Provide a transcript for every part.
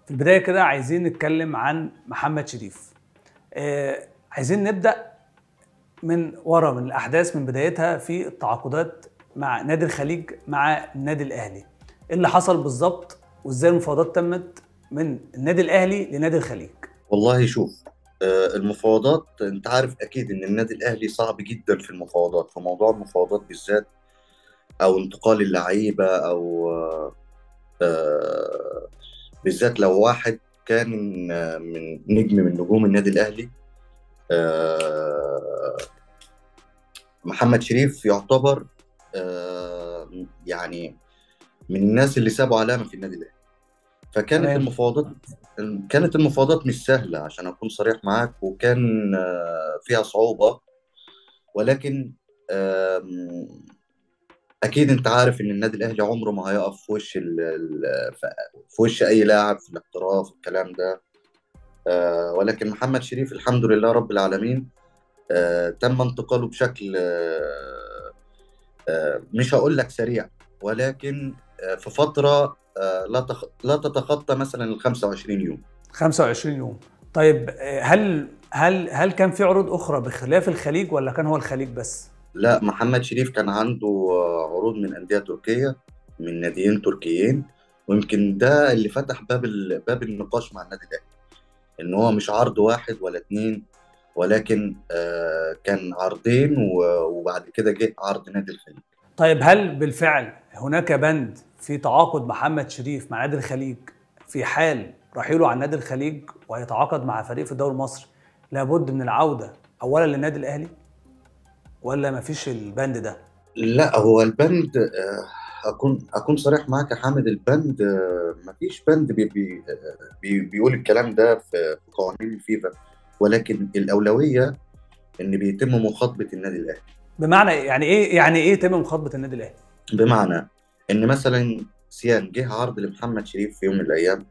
في البدايه كده عايزين نتكلم عن محمد شريف آه عايزين نبدا من ورا من الاحداث من بدايتها في التعاقدات مع نادي الخليج مع النادي الاهلي ايه اللي حصل بالظبط وازاي المفاوضات تمت من النادي الاهلي لنادي الخليج والله شوف آه، المفاوضات انت عارف اكيد ان النادي الاهلي صعب جدا في المفاوضات في موضوع المفاوضات بالذات او انتقال اللعيبه او آه، آه، بالذات لو واحد كان آه، من نجم من نجوم النادي الاهلي آه، محمد شريف يعتبر آه، يعني من الناس اللي سابوا علامه في النادي الاهلي فكانت تمام. المفاوضات كانت المفاوضات مش سهله عشان اكون صريح معاك وكان آه، فيها صعوبه ولكن آم، اكيد انت عارف ان النادي الاهلي عمره ما هيقف في وش ال- ال- في وش اي لاعب في الاحتراف الكلام ده آه، ولكن محمد شريف الحمد لله رب العالمين آه، تم انتقاله بشكل آه، آه، مش هقول لك سريع ولكن آه، في فتره آه، لا تخ... لا تتخطى مثلا ال 25 يوم 25 يوم طيب آه، هل هل هل كان في عروض اخرى بخلاف الخليج ولا كان هو الخليج بس لا محمد شريف كان عنده آه، عروض من أندية تركية من ناديين تركيين ويمكن ده اللي فتح باب ال... باب النقاش مع النادي الأهلي إن هو مش عرض واحد ولا اتنين ولكن آه، كان عرضين و- وبعد كده جه عرض نادي الخليج طيب هل بالفعل هناك بند في تعاقد محمد شريف مع نادي الخليج في حال رحيله عن نادي الخليج ويتعاقد مع فريق في الدوري المصري لابد من العودة أولا للنادي الأهلي ولا مفيش البند ده؟ لا هو البند آه، اكون اكون صريح معاك يا حامد البند آه، مفيش بند بي بي آه، بي بيقول الكلام ده في في قوانين الفيفا ولكن الاولويه ان بيتم مخاطبه النادي الاهلي بمعنى يعني إيه يعني إيه يتم مخاطبة النادي الأهلي؟ بمعنى ان مثلا سيان جه عرض لمحمد شريف في يوم من الايام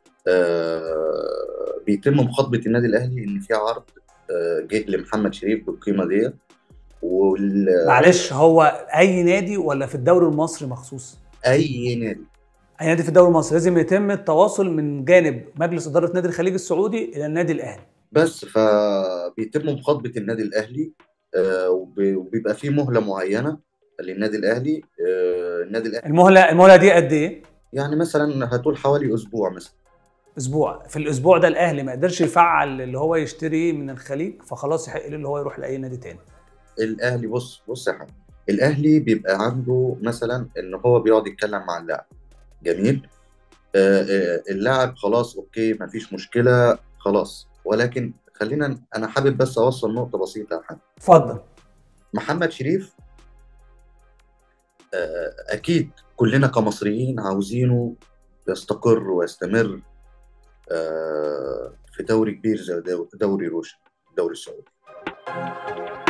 آه، بيتم مخاطبه النادي الاهلي ان في عرض آه، جه لمحمد شريف بالقيمه دي وال- معلش هو أي نادي ولا في الدوري المصري مخصوص؟ اي نادي أي نادي في الدوري المصري لازم يتم التواصل من جانب مجلس إدارة نادي الخليج السعودي إلى النادي الأهلي بس فبيتم مخاطبة النادي الأهلي آه، وب- وبيبقى فيه مهلة معينة للنادي الأهلي آه، النادي الأهلي المهلة المهلة دي قد إيه؟ يعني مثلا هتقول حوالي أسبوع مثلا اسبوع في الاسبوع ده الاهلي ما قدرش يفعل اللي هو يشتري من الخليج فخلاص يحق له اللي هو يروح لاي نادي تاني الأهلي بص بص يا حبيبي الأهلي بيبقى عنده مثلا إن هو بيقعد يتكلم مع اللاعب جميل آه، آه، اللاعب خلاص أوكي مفيش مشكلة خلاص ولكن خلينا أنا حابب بس أوصل نقطة بسيطة يا حبيبي اتفضل محمد شريف آه، اكيد كلنا كمصريين عاوزينه يستقر ويستمر آه، في دوري كبير زي دو- دوري روشن الدوري السعودي